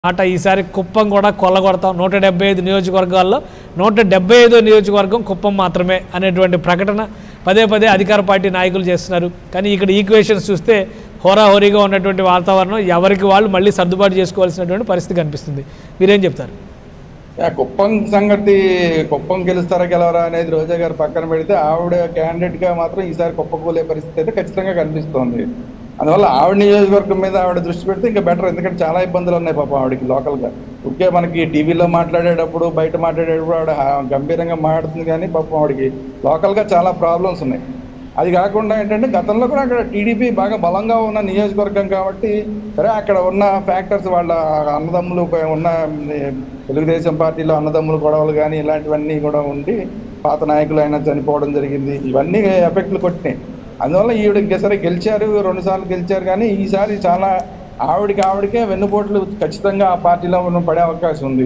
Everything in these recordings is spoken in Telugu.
మాట ఈసారి కుప్పం కూడా కొల్లగొడతాం నూట డెబ్బై ఐదు నియోజకవర్గాల్లో నూట డెబ్బై ఐదో నియోజకవర్గం కుప్పం మాత్రమే అనేటువంటి ప్రకటన పదే పదే అధికార పార్టీ నాయకులు చేస్తున్నారు కానీ ఇక్కడ ఈక్వేషన్స్ చూస్తే హోరాహోరీగా ఉన్నటువంటి వాతావరణం ఎవరికి వాళ్ళు మళ్ళీ సర్దుబాటు చేసుకోవాల్సినటువంటి పరిస్థితి కనిపిస్తుంది మీరేం చెప్తారు ఆ కుప్పం సంగతి కుప్పం గెలుస్తారా గెలవరా అనేది రోజా గారు పక్కన పెడితే ఆవిడ క్యాండిడేట్ గా మాత్రం ఈసారి కుప్పకూలే పరిస్థితి అయితే ఖచ్చితంగా కనిపిస్తోంది అందువల్ల ఆవిడ నియోజకవర్గం మీద ఆవిడ దృష్టి పెడితే ఇంకా బెటర్ ఎందుకంటే చాలా ఇబ్బందులు ఉన్నాయి పాపం ఆవిడకి లోకల్ గా ఓకే మనకి టీవీలో మాట్లాడేటప్పుడు బయట మాట్లాడేటప్పుడు ఆవిడ హా- గంభీరంగా మాట్లాడుతుంది కానీ పాపం ఆవిడకి లోకల్ గా చాలా ప్రాబ్లమ్స్ ఉన్నాయి అది కాకుండా ఏంటంటే గతంలో కూడా అక్కడ టీడీపీ బాగా బలంగా ఉన్న నియోజకవర్గం కాబట్టి సరే అక్కడ ఉన్న ఫ్యాక్టర్స్ వాళ్ళ అన్నదమ్ములు ఉన్న తెలుగుదేశం పార్టీలో అన్నదమ్ములు గొడవలు కానీ ఇలాంటివన్నీ కూడా ఉండి పాత నాయకులు అయినా చనిపోవడం జరిగింది ఇవన్నీ ఎఫెక్ట్లు కొట్టినాయి అందువల్ల ఈవిడ ఇంకేసారి గెలిచారు రెండు సార్లు గెలిచారు కానీ ఈసారి చాలా ఆవిడకి ఆవిడకే వెన్నుపోట్లు ఖచ్చితంగా ఆ పార్టీలో ఉన్న పడే అవకాశం ఉంది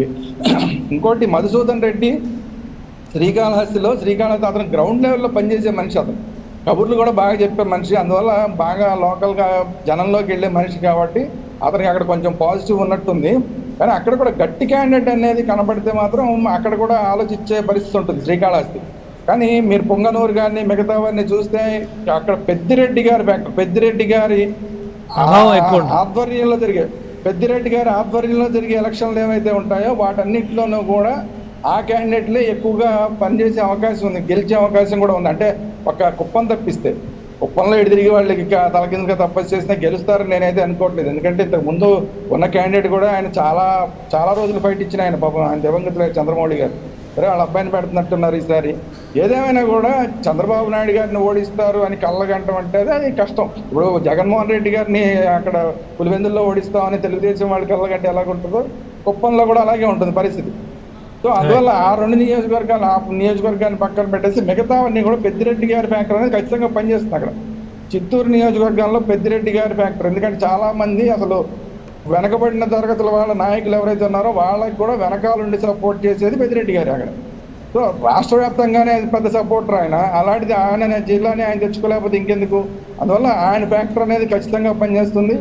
ఇంకోటి మధుసూదన్ రెడ్డి శ్రీకాళహస్తిలో శ్రీకాళహస్తి అతను గ్రౌండ్ లెవెల్లో పనిచేసే మనిషి అతను కబుర్లు కూడా బాగా చెప్పే మనిషి అందువల్ల బాగా లోకల్గా జనంలోకి వెళ్ళే మనిషి కాబట్టి అతనికి అక్కడ కొంచెం పాజిటివ్ ఉన్నట్టుంది కానీ అక్కడ కూడా గట్టి క్యాండిడేట్ అనేది కనబడితే మాత్రం అక్కడ కూడా ఆలోచించే పరిస్థితి ఉంటుంది శ్రీకాళహస్తి కానీ మీరు పొంగనూరు గారిని మిగతా వారిని చూస్తే అక్కడ పెద్దిరెడ్డి గారి బ్యాక్ పెద్దిరెడ్డి గారి ప్రభావం ఎక్కువ ఉంటుంది. ఆధ్వర్యంలో జరిగే పెద్దిరెడ్డి గారి ఆధ్వర్యంలో జరిగే ఎలక్షన్లు ఏవైతే ఉంటాయో వాటన్నిటిలోనూ కూడా ఆ క్యాండిడేట్లే ఎక్కువగా పనిచేసే అవకాశం ఉంది గెలిచే అవకాశం కూడా ఉంది అంటే ఒక కుప్పం తప్పిస్తే కుప్పంలో ఎడి తిరిగి వాళ్ళకి ఇక తలకిందుగా తపస్సు చేసినా గెలుస్తారని నేనైతే అనుకోవట్లేదు ఎందుకంటే ఇంతకు ముందు ఉన్న క్యాండిడేట్ కూడా ఆయన చాలా చాలా రోజులు ఫైట్ ఇచ్చిన ఆయన పాపం ఆయన దివంగతులు చంద్రమౌళి గారు సరే వాళ్ళ అబ్బాయిని పెడుతున్నట్టున్నారు ఈసారి ఏదేమైనా కూడా చంద్రబాబు నాయుడు గారిని ఓడిస్తారు అని కళ్ళగంటం అంటే అది కష్టం ఇప్పుడు జగన్మోహన్ రెడ్డి గారిని అక్కడ పులివెందుల్లో ఓడిస్తామని తెలుగుదేశం వాళ్ళకి కళ్ళగంటే ఎలాగుంటుందో కుప్పంలో కూడా అలాగే ఉంటుంది పరిస్థితి సో అందువల్ల ఆ రెండు నియోజకవర్గాలు ఆ నియోజకవర్గాన్ని పక్కన పెట్టేసి మిగతావన్నీ కూడా పెద్దిరెడ్డి గారి ఫ్యాక్టర్ అనేది ఖచ్చితంగా పనిచేస్తుంది అక్కడ చిత్తూరు నియోజకవర్గంలో పెద్దిరెడ్డి గారి ఫ్యాక్టర్ ఎందుకంటే చాలా మంది అసలు వెనకబడిన తరగతుల వాళ్ళ నాయకులు ఎవరైతే ఉన్నారో వాళ్ళకి కూడా వెనకాలండి సపోర్ట్ చేసేది పెద్దిరెడ్డి గారు అక్కడ సో రాష్ట్ర వ్యాప్తంగానే ఆయన పెద్ద సపోర్టర్ ఆయన అలాంటిది ఆయన జిల్లాని ఆయన తెచ్చుకోలేకపోతే ఇంకెందుకు అందువల్ల ఆయన ఫ్యాక్టర్ అనేది ఖచ్చితంగా పనిచేస్తుంది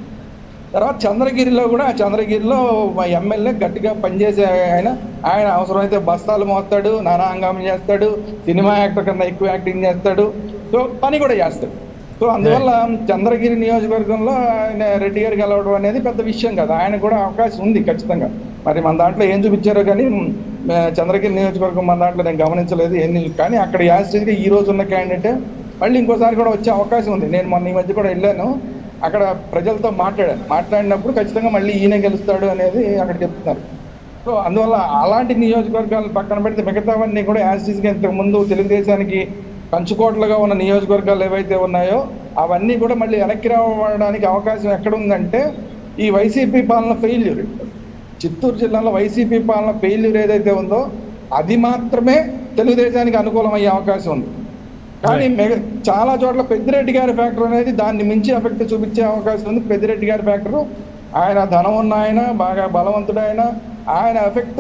తర్వాత చంద్రగిరిలో కూడా చంద్రగిరిలో మా ఎమ్మెల్యే గట్టిగా పనిచేసే ఆయన ఆయన అవసరమైతే బస్తాలు మోస్తాడు నానా హంగామం చేస్తాడు సినిమా యాక్టర్ కన్నా ఎక్కువ యాక్టింగ్ చేస్తాడు సో పని కూడా చేస్తాడు సో అందువల్ల చంద్రగిరి నియోజకవర్గంలో ఆయన రెడ్డి గారికి గెలవడం అనేది పెద్ద విషయం కదా ఆయన కూడా అవకాశం ఉంది ఖచ్చితంగా మరి మన దాంట్లో ఏం చూపించారో కానీ మ్, చంద్రగిరి నియోజకవర్గం మన దాంట్లో నేను గమనించలేదు ఎన్ని కానీ అక్కడ యాస్టేజ్గా ఈ రోజు ఉన్న క్యాండిడేట్ మళ్ళీ ఇంకోసారి కూడా వచ్చే అవకాశం ఉంది నేను మొన్న ఈ మధ్య కూడా వెళ్ళాను అక్కడ ప్రజలతో మాట్లాడాను మాట్లాడినప్పుడు ఖచ్చితంగా మళ్ళీ ఈయన గెలుస్తాడు అనేది అక్కడ చెప్తున్నారు సో అందువల్ల అలాంటి నియోజకవర్గాలను పక్కన పెడితే మిగతావన్నీ కూడా యాజిటీస్గా ఇంతకు ముందు తెలుగుదేశానికి కంచుకోట్లుగా ఉన్న నియోజకవర్గాలు ఏవైతే ఉన్నాయో అవన్నీ కూడా మళ్ళీ వెనక్కి రావడానికి అవకాశం ఎక్కడ ఉందంటే ఈ వైసీపీ పాలన ఫెయిల్యూర్ చిత్తూరు జిల్లాలో వైసీపీ పాలన ఫెయిల్యూర్ ఏదైతే ఉందో అది మాత్రమే తెలుగుదేశానికి అనుకూలమయ్యే అవకాశం ఉంది కానీ మెగ చాలా చోట్ల పెద్దిరెడ్డి గారి ఫ్యాక్టర్ అనేది దాన్ని మించి ఎఫెక్ట్ చూపించే అవకాశం ఉంది పెద్దిరెడ్డి గారి ఫ్యాక్టర్ ఆయన ధనం ఉన్న ఆయన బాగా బలవంతుడు ఆయన ఆయన ఎఫెక్ట్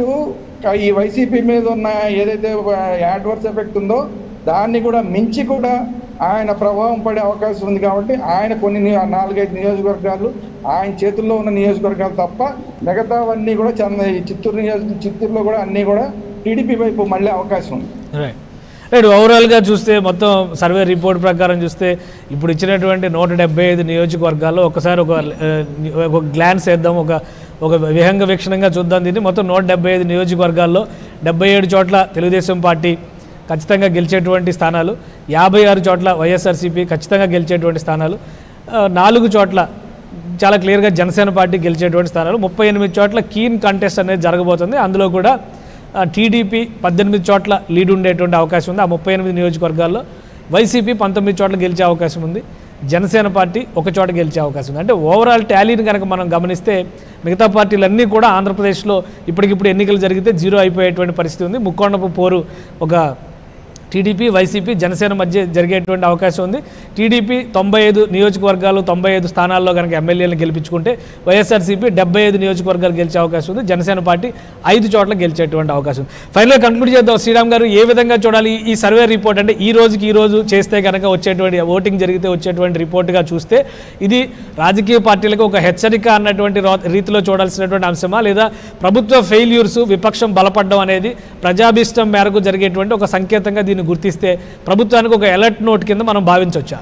ఈ వైసీపీ మీద ఉన్న ఏదైతే యాడ్వర్స్ ఎఫెక్ట్ ఉందో దాన్ని కూడా మించి కూడా ఆయన ప్రభావం పడే అవకాశం ఉంది కాబట్టి ఆయన కొన్ని నియో- నాలుగైదు నియోజకవర్గాలు ఆయన చేతుల్లో ఉన్న నియోజకవర్గాలు తప్ప మిగతావన్నీ కూడా చంద ఈ చిత్తూరు నియోజక చిత్తూరులో కూడా అన్నీ కూడా టీడీపీ వైపు మళ్ళీ అవకాశం ఉంది రైట్ రైట్ ఓవరాల్గా చూస్తే మొత్తం సర్వే రిపోర్ట్ ప్రకారం చూస్తే ఇప్పుడు ఇచ్చినటువంటి నూట డెబ్బై ఐదు నియోజకవర్గాల్లో ఒకసారి ఒక ఆ, ఒక గ్లాన్స్ వేద్దాం ఒక ఒక విహంగ వీక్షణంగా చూద్దాం దీన్ని మొత్తం నూట డెబ్బై ఐదు నియోజకవర్గాల్లో డెబ్బై ఏడు చోట్ల తెలుగుదేశం పార్టీ ఖచ్చితంగా గెలిచేటువంటి స్థానాలు యాభై ఆరు చోట్ల వైఎస్ఆర్సీపీ ఖచ్చితంగా గెలిచేటువంటి స్థానాలు ఆ, నాలుగు చోట్ల చాలా క్లియర్గా జనసేన పార్టీ గెలిచేటువంటి స్థానాలు ముప్పై ఎనిమిది చోట్ల కీన్ కంటెస్ట్ అనేది జరగబోతుంది అందులో కూడా ఆ, టీడీపీ పద్దెనిమిది చోట్ల లీడ్ ఉండేటువంటి అవకాశం ఉంది ఆ ముప్పై ఎనిమిది నియోజకవర్గాల్లో వైసీపీ పంతొమ్మిది చోట్ల గెలిచే అవకాశం ఉంది జనసేన పార్టీ ఒక చోట గెలిచే అవకాశం ఉంది అంటే ఓవరాల్ టాలీని కనుక మనం గమనిస్తే మిగతా పార్టీలన్నీ కూడా ఆంధ్రప్రదేశ్లో ఇప్పటికిప్పుడు ఎన్నికలు జరిగితే జీరో అయిపోయేటువంటి పరిస్థితి ఉంది ముక్కోణపు పోరు ఒక టీడీపీ వైసీపీ జనసేన మధ్య జరిగేటువంటి అవకాశం ఉంది టీడీపీ తొంభై ఐదు నియోజకవర్గాలు తొంభై ఐదు స్థానాల్లో కనుక ఎమ్మెల్యేలను గెలిపించుకుంటే వైఎస్ఆర్సీపీ డెబ్బై ఐదు నియోజకవర్గాలు గెలిచే అవకాశం ఉంది జనసేన పార్టీ ఐదు చోట్ల గెలిచేటువంటి అవకాశం ఉంది ఫైనల్గా కంక్లూడ్ చేద్దాం శ్రీరామ్ గారు ఏ విధంగా చూడాలి ఈ సర్వే రిపోర్ట్ అంటే ఈ రోజుకి ఈ రోజు చేస్తే కనుక వచ్చేటువంటి ఓటింగ్ జరిగితే వచ్చేటువంటి రిపోర్ట్గా చూస్తే ఇది రాజకీయ పార్టీలకు ఒక హెచ్చరిక అన్నటువంటి రో- రీతిలో చూడాల్సినటువంటి అంశమా లేదా ప్రభుత్వ ఫెయిల్యూర్స్ విపక్షం బలపడడం అనేది ప్రజాభీష్టం మేరకు జరిగేటువంటి ఒక సంకేతంగా దీన్ని గుర్తిస్తే ప్రభుత్వానికి ఒక అలర్ట్ నోట్ కింద మనం భావించవచ్చా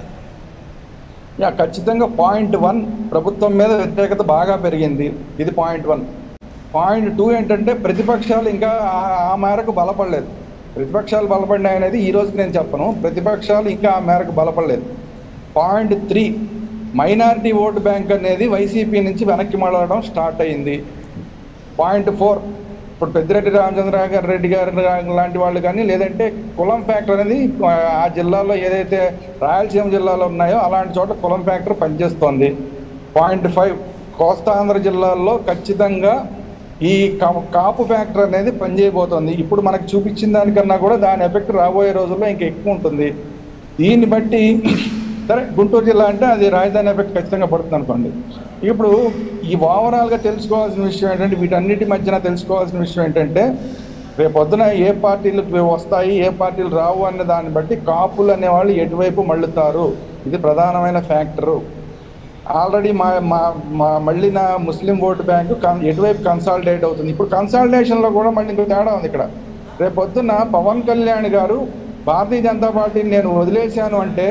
యా ఖచ్చితంగా పాయింట్ వన్ ప్రభుత్వం మీద వ్యతిరేకత బాగా పెరిగింది ఇది పాయింట్ వన్ పాయింట్ టూ ఏంటంటే ప్రతిపక్షాలు ఇంకా ఆ- ఆ మేరకు బలపడలేదు ప్రతిపక్షాలు బలపడినాయి అనేది ఈ రోజుకి నేను చెప్పను ప్రతిపక్షాలు ఇంకా ఆ మేరకు బలపడలేదు point three minority vote bank అనేది వైసీపీ నుంచి వెనక్కి మళ్ళడం స్టార్ట్ అయింది పాయింట్ ఫోర్ ఇప్పుడు పెద్దిరెడ్డి రామచంద్ర గారు రెడ్డి గారు లాంటి వాళ్ళు కానీ లేదంటే కులం ఫ్యాక్టర్ అనేది ఆ, ఆ జిల్లాలో ఏదైతే రాయలసీమ జిల్లాలో ఉన్నాయో అలాంటి చోట కులం ఫ్యాక్టర్ పనిచేస్తోంది పాయింట్ ఫైవ్ కోస్తాంధ్ర జిల్లాల్లో ఖచ్చితంగా ఈ కా- కాపు ఫ్యాక్టర్ అనేది పనిచేయబోతోంది ఇప్పుడు మనకు చూపించిన దానికన్నా కూడా దాని ఎఫెక్ట్ రాబోయే రోజుల్లో ఇంకా ఎక్కువ ఉంటుంది దీన్ని బట్టి సరే గుంటూరు జిల్లా అంటే అది రాజధాని ఎఫెక్ట్ ఖచ్చితంగా పడుతుంది అనుకోండి ఇప్పుడు ఈ ఓవరాల్గా తెలుసుకోవాల్సిన విషయం ఏంటంటే వీటన్నిటి మధ్యన తెలుసుకోవాల్సిన విషయం ఏంటంటే రేపొద్దున ఏ పార్టీలు వస్తాయి ఏ పార్టీలు రావు అనే దాన్ని బట్టి కాపులు అనేవాళ్ళు ఎటువైపు మళ్ళుతారు ఇది ప్రధానమైన ఫ్యాక్టరు ఆల్రెడీ మా మా మా మళ్ళీ నా ముస్లిం ఓటు బ్యాంకు కన్- ఎటువైపు కన్సాలిడేట్ అవుతుంది ఇప్పుడు కన్సాలిడేషన్లో కూడా మళ్ళీ ఇంకో తేడా ఉంది ఇక్కడ రేపు పొద్దున్న పవన్ కళ్యాణ్ గారు భారతీయ జనతా పార్టీని నేను వదిలేశాను అంటే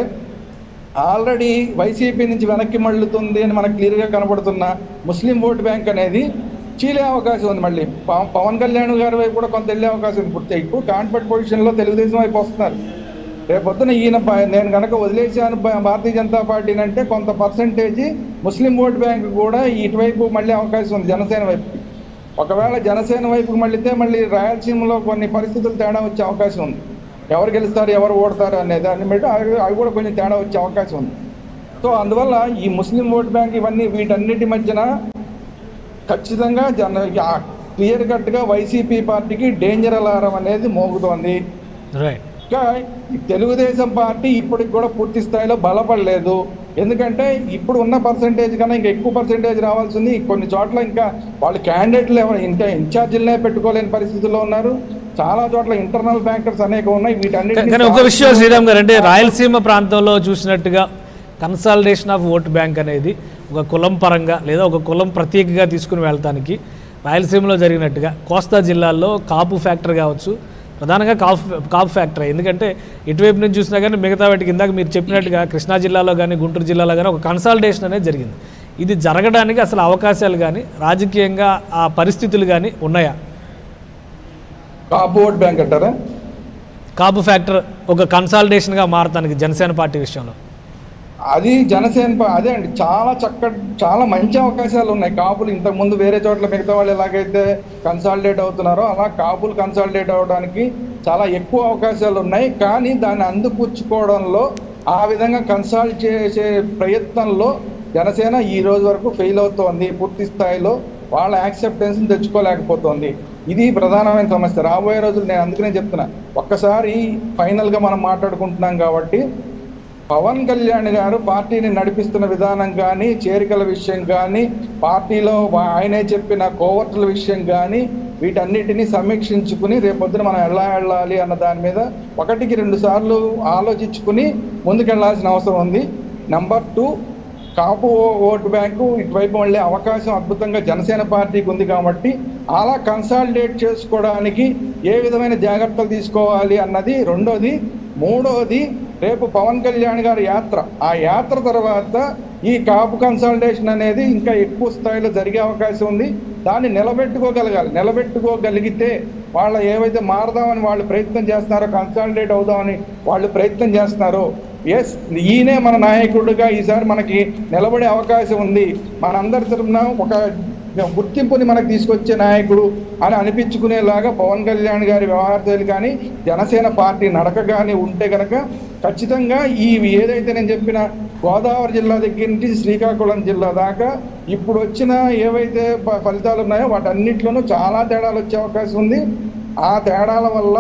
ఆల్రెడీ వైసీపీ నుంచి వెనక్కి మళ్ళుతుంది అని మనకు క్లియర్గా కనబడుతున్న ముస్లిం ఓటు బ్యాంక్ అనేది చీలే అవకాశం ఉంది మళ్ళీ పవ- పవన్ కళ్యాణ్ గారి వైపు కూడా కొంత వెళ్ళే అవకాశం ఉంది ఇప్పుడు ఇప్పుడు కాన్ఫిడెంట్ పొజిషన్లో తెలుగుదేశం వైపు వస్తున్నారు రేపు పొద్దున ఈయన ప- నేను కనుక వదిలేశాను భా- భారతీయ జనతా పార్టీని అంటే కొంత పర్సంటేజ్ ముస్లిం ఓట్ బ్యాంక్ కూడా ఇటువైపు మళ్ళీ అవకాశం ఉంది జనసేన వైపుకి ఒకవేళ జనసేన వైపుకి మళ్ళీతే మళ్ళీ రాయలసీమలో కొన్ని పరిస్థితులు తేడా వచ్చే అవకాశం ఉంది ఎవరు గెలుస్తారు ఎవరు ఓడతారు అనే దాన్ని బట్టి అవి అవి కూడా కొంచెం తేడా వచ్చే అవకాశం ఉంది సో అందువల్ల ఈ ముస్లిం ఓట్ బ్యాంక్ ఇవన్నీ వీటన్నిటి మధ్యన ఖచ్చితంగా జన క్లియర్ కట్గా వైసీపీ పార్టీకి డేంజర్ అలారం అనేది మోగుతోంది రైట్ ఇంకా ఈ తెలుగుదేశం పార్టీ ఇప్పటికి కూడా పూర్తి స్థాయిలో బలపడలేదు ఎందుకంటే ఇప్పుడు ఉన్న పర్సంటేజ్ కన్నా ఇంకా ఎక్కువ పర్సంటేజ్ రావాల్సింది కొన్ని చోట్ల ఇంకా వాళ్ళు క్యాండిడేట్లు ఎవరు ఇంకా ఇన్ఛార్జీలనే పెట్టుకోలేని పరిస్థితుల్లో ఉన్నారు చాలా చోట్ల ఇంటర్నల్ ఫ్యాక్టర్స్ అనేక ఉన్నాయి వీటన్నిటి కానీ ఒక విషయం శ్రీరామ్ గారు అంటే రాయలసీమ ప్రాంతంలో చూసినట్టుగా కన్సాలిడేషన్ ఆఫ్ ఓట్ బ్యాంక్ అనేది ఒక కులం పరంగా లేదా ఒక కులం ప్రత్యేకగా తీసుకుని వెళ్తానికి రాయలసీమలో జరిగినట్టుగా కోస్తా జిల్లాల్లో కాపు ఫ్యాక్టర్ కావచ్చు ప్రధానంగా కాపు కాపు ఫ్యాక్టర్ ఎందుకంటే ఇటువైపు నుంచి చూసినా కానీ మిగతా వాటికి ఇందాక మీరు చెప్పినట్టుగా కృష్ణా జిల్లాలో కానీ గుంటూరు జిల్లాలో కానీ ఒక కన్సాలిడేషన్ అనేది జరిగింది ఇది జరగడానికి అసలు అవకాశాలు కానీ రాజకీయంగా ఆ పరిస్థితులు కానీ ఉన్నాయా కాపు ఓట్ బ్యాంక్ అంటారా కాపు ఫ్యాక్టర్ ఒక కన్సాలిడేషన్గా మారటానికి జనసేన పార్టీ విషయంలో అది జనసేన పా- అదే అండి చాలా చక్క చాలా మంచి అవకాశాలు ఉన్నాయి కాపులు ఇంతకు ముందు వేరే చోట్ల మిగతా వాళ్ళు ఎలాగైతే కన్సాలిడేట్ అవుతున్నారో అలా కాపులు కన్సాలిడేట్ అవడానికి చాలా ఎక్కువ అవకాశాలు ఉన్నాయి కానీ దాన్ని అందిపుచ్చుకోవడంలో ఆ విధంగా కన్సాల్ట్ చేసే ప్రయత్నంలో జనసేన ఈ రోజు వరకు ఫెయిల్ అవుతోంది పూర్తి స్థాయిలో వాళ్ళ యాక్సెప్టెన్స్ని తెచ్చుకోలేకపోతోంది ఇది ప్రధానమైన సమస్య రాబోయే రోజులు నేను అందుకనే చెప్తున్నా ఒక్కసారి ఫైనల్గా మనం మాట్లాడుకుంటున్నాం కాబట్టి పవన్ కళ్యాణ్ గారు పార్టీని నడిపిస్తున్న విధానం కానీ చేరికల విషయం కానీ పార్టీలో వా- ఆయనే చెప్పిన కోవర్టుల విషయం కానీ వీటన్నిటిని సమీక్షించుకుని రేపొద్దున మనం ఎలా వెళ్ళాలి అన్న దాని మీద ఒకటికి రెండు సార్లు ఆలోచించుకుని ముందుకెళ్లాల్సిన అవసరం ఉంది నంబర్ టూ కాపు ఓ- ఓటు బ్యాంకు ఇటువైపు మళ్ళీ అవకాశం అద్భుతంగా జనసేన పార్టీకి ఉంది కాబట్టి అలా కన్సాలిడేట్ చేసుకోవడానికి ఏ విధమైన జాగ్రత్తలు తీసుకోవాలి అన్నది రెండోది మూడోది రేపు పవన్ కళ్యాణ్ గారి యాత్ర ఆ యాత్ర తర్వాత ఈ కాపు కన్సల్టేషన్ అనేది ఇంకా ఎక్కువ స్థాయిలో జరిగే అవకాశం ఉంది దాన్ని నిలబెట్టుకోగలగాలి నిలబెట్టుకోగలిగితే వాళ్ళ ఏవైతే మారదామని వాళ్ళు ప్రయత్నం చేస్తున్నారో కన్సాలిడేట్ అవుదామని వాళ్ళు ప్రయత్నం చేస్తున్నారో ఎస్ ఈయనే మన నాయకుడిగా ఈసారి మనకి నిలబడే అవకాశం ఉంది మనందరి తరఫున ఒక గుర్తింపుని మనకు తీసుకొచ్చే నాయకుడు అని అనిపించుకునేలాగా పవన్ కళ్యాణ్ గారి వ్యవహారాలు కానీ జనసేన పార్టీ నడక కానీ ఉంటే కనుక ఖచ్చితంగా ఈ ఏదైతే నేను చెప్పిన గోదావరి జిల్లా దగ్గర నుంచి శ్రీకాకుళం జిల్లా దాకా ఇప్పుడు వచ్చిన ఏవైతే ప- ఫలితాలు ఉన్నాయో వాటన్నిటిలోనూ చాలా తేడాలు వచ్చే అవకాశం ఉంది ఆ తేడాల వల్ల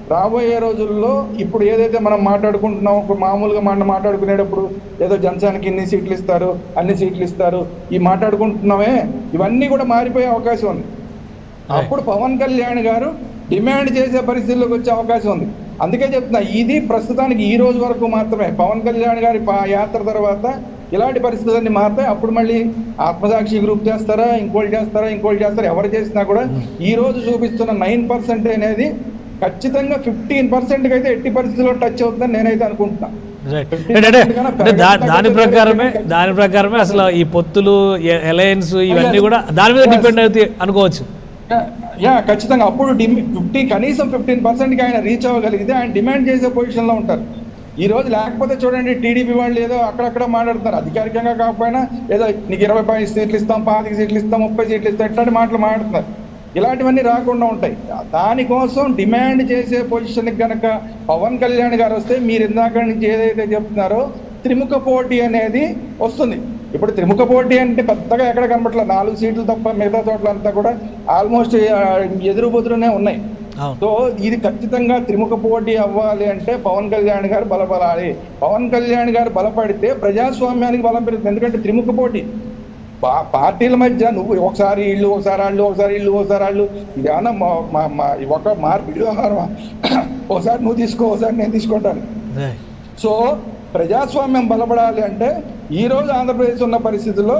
రాబోయే రోజుల్లో ఇప్పుడు ఏదైతే మనం మాట్లాడుకుంటున్నాం ఇప్పుడు మామూలుగా మనం మాట్లాడుకునేటప్పుడు ఏదో జనసేనకి ఇన్ని సీట్లు ఇస్తారు అన్ని సీట్లు ఇస్తారు ఈ మాట్లాడుకుంటున్నామే ఇవన్నీ కూడా మారిపోయే అవకాశం ఉంది అప్పుడు పవన్ కళ్యాణ్ గారు డిమాండ్ చేసే పరిస్థితుల్లోకి వచ్చే అవకాశం ఉంది అందుకే చెప్తున్నా ఇది ప్రస్తుతానికి ఈ రోజు వరకు మాత్రమే పవన్ కళ్యాణ్ గారి పా- యాత్ర తర్వాత ఇలాంటి పరిస్థితులన్నీ మారితే అప్పుడు మళ్ళీ ఆత్మసాక్షి గ్రూప్ చేస్తారా ఇంకోటి చేస్తారా ఇంకోటి చేస్తారా ఎవరు చేసినా కూడా ఈ రోజు చూపిస్తున్న నైన్ పర్సెంట్ అనేది ఖచ్చితంగా ఫిఫ్టీన్ పర్సెంట్ అయితే ఎట్టి పరిస్థితుల్లో టచ్ అవుతుందని నేనైతే అనుకుంటున్నా రైట్ అంటే అంటే దా- దాని ప్రకారమే దాని ప్రకారమే అసలు ఈ పొత్తులు అలయన్స్ ఇవన్నీ కూడా దాని మీద డిపెండ్ అవుతాయి అనుకోవచ్చు యా- యా ఖచ్చితంగా అప్పుడు ఫిఫ్టీ కనీసం ఫిఫ్టీన్ పర్సెంట్కి ఆయన రీచ్ అవ్వగలిగితే ఆయన డిమాండ్ చేసే పొజిషన్లో ఉంటారు ఈ రోజు లేకపోతే చూడండి టీడీపీ వాళ్ళు ఏదో అక్కడక్కడ మాట్లాడుతున్నారు అధికారికంగా కాకపోయినా ఏదో నీకు ఇరవై పది సీట్లు ఇస్తాం పాతిక సీట్లు ఇస్తాం ముప్పై సీట్లు ఇస్తాం ఇట్లాంటి మాటలు మాట్లాడుతున్నారు ఇలాంటివన్నీ రాకుండా ఉంటాయి దానికోసం డిమాండ్ చేసే పొజిషన్కి కనుక పవన్ కళ్యాణ్ గారు వస్తే మీరు ఇందాక నుంచి ఏదైతే చెప్తున్నారో త్రిముఖ పోటీ అనేది వస్తుంది ఇప్పుడు త్రిముఖ పోటీ అంటే పెద్దగా ఎక్కడ కనబట్లేదు నాలుగు సీట్లు తప్ప మిగతా చోట్లంతా కూడా ఆల్మోస్ట్ ఎదురు బెదురునే ఉన్నాయి అవును సో ఇది ఖచ్చితంగా త్రిముఖ పోటీ అవ్వాలి అంటే పవన్ కళ్యాణ్ గారు బలపడాలి పవన్ కళ్యాణ్ గారు బలపడితే ప్రజాస్వామ్యానికి బలం పెరుగుతుంది ఎందుకంటే త్రిముఖ పోటీ పా- పార్టీల మధ్య నువ్వు ఒకసారి ఇల్లు ఒకసారి వాళ్ళు ఒకసారి ఇల్లు ఒకసారి వాళ్ళు ఇదేమన్నా మా- మా- మా- ఒక మార్పిడి వ్యవహారమా ఒకసారి నువ్వు తీసుకో ఒకసారి నేను తీసుకుంటాను రైట్ సో ప్రజాస్వామ్యం బలపడాలి అంటే ఈ రోజు ఆంధ్రప్రదేశ్ ఉన్న పరిస్థితుల్లో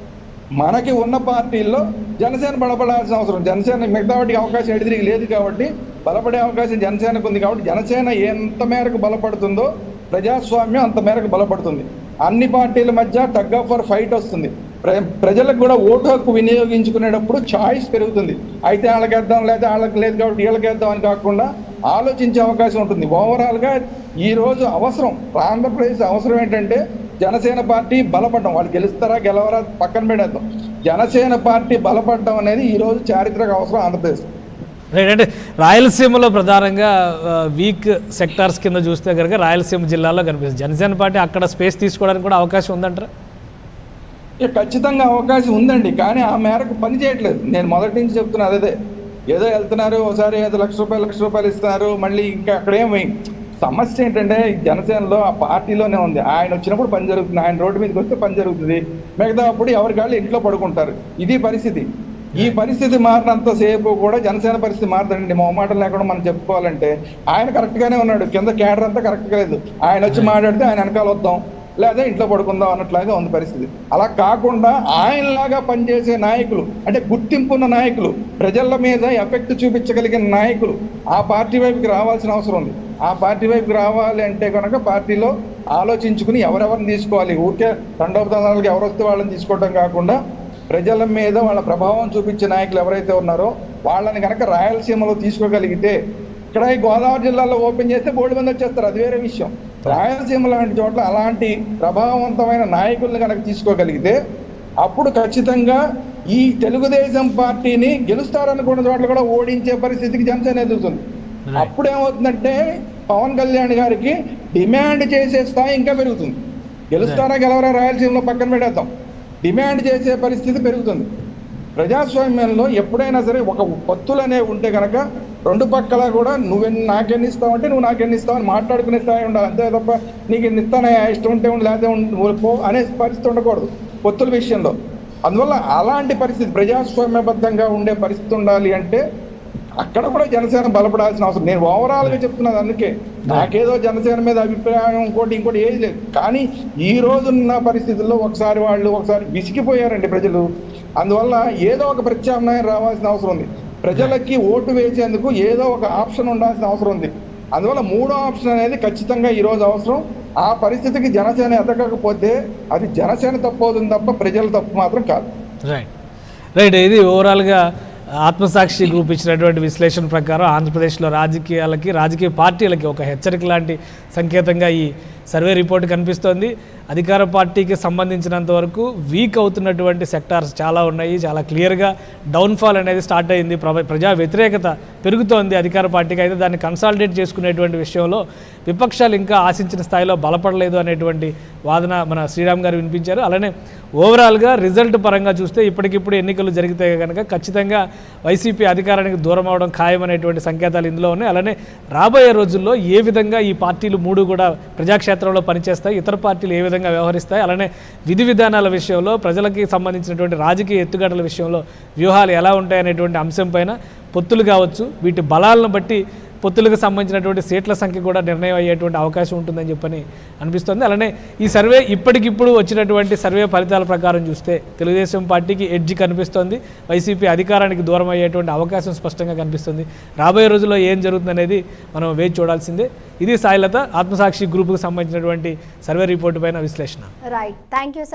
మనకి ఉన్న పార్టీల్లో జనసేన బలపడాల్సిన అవసరం జనసేన మిగతా వాటికి అవకాశం ఎడిదిరిగి లేదు కాబట్టి బలపడే అవకాశం జనసేనకు ఉంది కాబట్టి జనసేన ఎంత మేరకు బలపడుతుందో ప్రజాస్వామ్యం అంత మేరకు బలపడుతుంది అన్ని పార్టీల మధ్య టగ్ ఆఫ్ ఫర్ ఫైట్ వస్తుంది ప్ర- ప్రజలకు కూడా ఓటు హక్కు వినియోగించుకునేటప్పుడు చాయిస్ పెరుగుతుంది అయితే వాళ్ళకేద్దాం లేదా వాళ్ళకి లేదు కాబట్టి వీళ్ళకేద్దాం అని కాకుండా ఆలోచించే అవకాశం ఉంటుంది ఓవరాల్గా ఈ రోజు అవసరం ఆంధ్రప్రదేశ్ అవసరం ఏంటంటే జనసేన పార్టీ బలపడడం వాళ్ళు గెలుస్తారా గెలవరా పక్కన పెడేద్దాం జనసేన పార్టీ బలపడడం అనేది ఈ రోజు చారిత్రక అవసరం ఆంధ్రప్రదేశ్ రైట్ అంటే రాయలసీమలో ప్రధానంగా వీక్ సెక్టార్స్ కింద చూస్తే కనుక రాయలసీమ జిల్లాలో కనిపిస్తుంది జనసేన పార్టీ అక్కడ స్పేస్ తీసుకోవడానికి కూడా అవకాశం ఉందంటారా ఇక ఖచ్చితంగా అవకాశం ఉందండి కానీ ఆ మేరకు పని చేయట్లేదు నేను మొదటి నుంచి చెప్తున్నా అదే ఏదో వెళ్తున్నారు ఒకసారి ఏదో లక్ష రూపాయలు లక్ష రూపాయలు ఇస్తున్నారు మళ్ళీ ఇంకా అక్కడేం సమస్య ఏంటంటే ఈ జనసేనలో ఆ పార్టీలోనే ఉంది ఆయన వచ్చినప్పుడు పని జరుగుతుంది ఆయన రోడ్డు మీదకి వస్తే పని జరుగుతుంది మిగతా అప్పుడు ఎవరి కాళ్ళు ఇంట్లో పడుకుంటారు ఇది పరిస్థితి ఈ పరిస్థితి మారినంత సేపు కూడా జనసేన పరిస్థితి మారదండి మొహమాటం లేకుండా మనం చెప్పుకోవాలంటే ఆయన కరెక్ట్ గానే ఉన్నాడు కింద క్యాడర్ అంతా కరెక్ట్ గా లేదు ఆయన వచ్చి మాట్లాడితే ఆయన వెనకాల వద్దాం లేదా ఇంట్లో పడుకుందాం అన్నట్లాగా ఉంది పరిస్థితి అలా కాకుండా ఆయనలాగా పనిచేసే నాయకులు అంటే గుర్తింపున్న నాయకులు ప్రజల మీద ఎఫెక్ట్ చూపించగలిగిన నాయకులు ఆ పార్టీ వైపుకి రావాల్సిన అవసరం ఉంది ఆ పార్టీ వైపుకి రావాలి అంటే కనుక పార్టీలో ఆలోచించుకుని ఎవరెవరిని తీసుకోవాలి ఊరికే తండోపతండాలకు ఎవరు వస్తే వాళ్ళని తీసుకోవడం కాకుండా ప్రజల మీద వాళ్ళ ప్రభావం చూపించే నాయకులు ఎవరైతే ఉన్నారో వాళ్ళని కనుక రాయలసీమలో తీసుకోగలిగితే ఇక్కడ ఈ గోదావరి జిల్లాలో ఓపెన్ చేస్తే బోర్డు మంది వచ్చేస్తారు అది వేరే విషయం రాయలసీమ లాంటి చోట్ల అలాంటి ప్రభావవంతమైన నాయకుల్ని కనుక తీసుకోగలిగితే అప్పుడు ఖచ్చితంగా ఈ తెలుగుదేశం పార్టీని గెలుస్తారనుకున్న చోట్ల కూడా ఓడించే పరిస్థితికి జనసేన ఎదుగుతుంది Right. అప్పుడు ఏమవుతుందంటే పవన్ కళ్యాణ్ గారికి డిమాండ్ చేసే స్థాయి ఇంకా పెరుగుతుంది గెలుస్తారా గెలవరా రాయలసీమలో పక్కన పెట్టేద్దాం డిమాండ్ చేసే పరిస్థితి పెరుగుతుంది ప్రజాస్వామ్యంలో ఎప్పుడైనా సరే ఒక పొత్తులు అనేవి ఉంటే కనుక రెండు పక్కల కూడా నువ్వెన్ని నాకెన్ని ఇస్తావు అంటే నువ్వు నాకెన్ని ఇస్తావు అని మాట్లాడుకునే స్థాయి ఉండాలి అంతే తప్ప నీకు ఇన్ని ఇస్తానే ఇష్టం ఉంటే ఉండి లేకపోతే ఉండి నువ్వు పో అనే పరిస్థితి ఉండకూడదు పొత్తుల విషయంలో అందువల్ల అలాంటి పరిస్థితి ప్రజాస్వామ్యబద్ధంగా ఉండే పరిస్థితి ఉండాలి అంటే అక్కడ కూడా జనసేన బలపడాల్సిన అవసరం నేను ఓవరాల్ గా చెప్తున్నది అందుకే నాకేదో జనసేన మీద అభిప్రాయం ఇంకోటి ఇంకోటి ఏది లేదు కానీ ఈ రోజున్న పరిస్థితుల్లో ఒకసారి వాళ్ళు ఒకసారి విసిగిపోయారండి ప్రజలు అందువల్ల ఏదో ఒక ప్రత్యామ్నాయం రావాల్సిన అవసరం ఉంది ప్రజలకి ఓటు వేసేందుకు ఏదో ఒక ఆప్షన్ ఉండాల్సిన అవసరం ఉంది అందువల్ల మూడో ఆప్షన్ అనేది ఖచ్చితంగా ఈ రోజు అవసరం ఆ పరిస్థితికి జనసేన ఎదగకపోతే అది జనసేన తప్పు అవుతుంది తప్ప ప్రజల తప్పు మాత్రం కాదు రైట్ రైట్ ఇది ఓవరాల్గా ఆత్మసాక్షి గ్రూప్ ఇచ్చినటువంటి విశ్లేషణ ప్రకారం ఆంధ్రప్రదేశ్లో రాజకీయాలకి రాజకీయ పార్టీలకి ఒక హెచ్చరిక లాంటి సంకేతంగా ఈ సర్వే రిపోర్ట్ కనిపిస్తోంది అధికార పార్టీకి సంబంధించినంత వరకు వీక్ అవుతున్నటువంటి సెక్టార్స్ చాలా ఉన్నాయి చాలా క్లియర్గా డౌన్ఫాల్ అనేది స్టార్ట్ అయింది ప్ర- ప్రజా వ్యతిరేకత పెరుగుతోంది అధికార పార్టీకి అయితే దాన్ని కన్సాలిడేట్ చేసుకునేటువంటి విషయంలో విపక్షాలు ఇంకా ఆశించిన స్థాయిలో బలపడలేదు అనేటువంటి వాదన మన శ్రీరామ్ గారు వినిపించారు అలానే ఓవరాల్గా రిజల్ట్ పరంగా చూస్తే ఇప్పటికిప్పుడు ఎన్నికలు జరిగితే కనుక ఖచ్చితంగా వైసీపీ అధికారానికి దూరం అవడం ఖాయమనేటువంటి సంకేతాలు ఇందులో ఉన్నాయి అలానే రాబోయే రోజుల్లో ఏ విధంగా ఈ పార్టీలు మూడు కూడా ప్రజాక్షేత్రంలో పనిచేస్తాయి ఇతర పార్టీలు ఏ విధంగా వ్యవహరిస్తాయి అలానే విధి విధానాల విషయంలో ప్రజలకి సంబంధించినటువంటి రాజకీయ ఎత్తుగడల విషయంలో వ్యూహాలు ఎలా ఉంటాయనేటువంటి అంశం పైన పొత్తులు కావచ్చు వీటి బలాలను బట్టి పొత్తులకు సంబంధించినటువంటి సీట్ల సంఖ్య కూడా నిర్ణయం అయ్యేటువంటి అవకాశం ఉంటుందని చెప్పని అనిపిస్తుంది అలానే ఈ సర్వే ఇప్పటికిప్పుడు వచ్చినటువంటి సర్వే ఫలితాల ప్రకారం చూస్తే తెలుగుదేశం పార్టీకి ఎడ్జి కనిపిస్తోంది వైసీపీ అధికారానికి దూరం అయ్యేటువంటి అవకాశం స్పష్టంగా కనిపిస్తుంది రాబోయే రోజుల్లో ఏం జరుగుతుందనేది మనం వేచి చూడాల్సిందే ఇది సాయిలత ఆత్మసాక్షి గ్రూపుకు సంబంధించినటువంటి సర్వే రిపోర్టు పైన విశ్లేషణ రైట్ థ్యాంక్ యూ